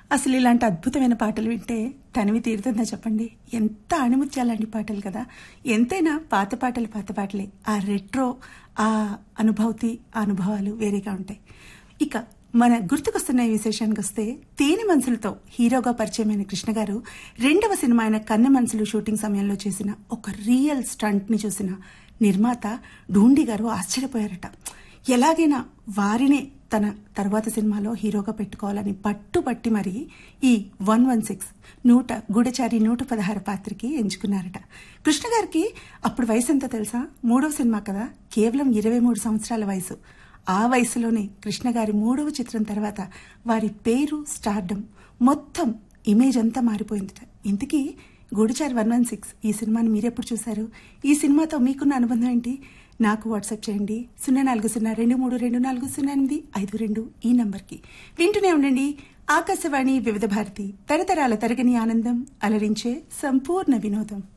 అసలు ఇలాంటి అద్భుతమైన పాటలు వింటే తనివి తీరుతుందా చెప్పండి ఎంత అణిముత్యాలండి పాటలు కదా ఎంతైనా పాత పాటలు పాత పాటలే ఆ రెట్రో ఆ అనుభూతి ఆ అనుభవాలు వేరేగా ఉంటాయి ఇక మన గుర్తుకొస్తున్న ఈ విశేషానికి వస్తే తేనె మనసులతో హీరోగా పరిచయమైన కృష్ణ గారు రెండవ సినిమా అయిన కన్నె మనసులు షూటింగ్ సమయంలో చేసిన ఒక రియల్ స్టంట్ ని చూసిన నిర్మాత డూండి గారు ఆశ్చర్యపోయారట ఎలాగైనా వారినే తన తర్వాత సినిమాలో హీరోగా పెట్టుకోవాలని పట్టుబట్టి మరి ఈ వన్ వన్ సిక్స్ నూట గూఢచారి నూట పదహారు పాత్రకి ఎంచుకున్నారట కృష్ణ గారికి అప్పుడు వయసు ఎంత తెలుసా మూడవ సినిమా కదా కేవలం ఇరవై మూడు సంవత్సరాల వయసు ఆ వయసులోనే కృష్ణ గారి మూడవ చిత్రం తర్వాత వారి పేరు స్టార్డమ్ మొత్తం ఇమేజ్ అంతా మారిపోయిందట ఇంతకీ గూడిచారి వన్ వన్ సిక్స్ ఈ సినిమాని మీరెప్పుడు చూశారు ఈ సినిమాతో మీకున్న అనుబంధం ఏంటి నాకు వాట్సాప్ చేయండి సున్నా నాలుగు సున్నా రెండు మూడు రెండు నాలుగు సున్నా ఎనిమిది ఐదు రెండు ఈ నంబర్కి వింటూనే ఉండండి ఆకాశవాణి వివిధ భారతి తరతరాల తరగని ఆనందం అలరించే సంపూర్ణ వినోదం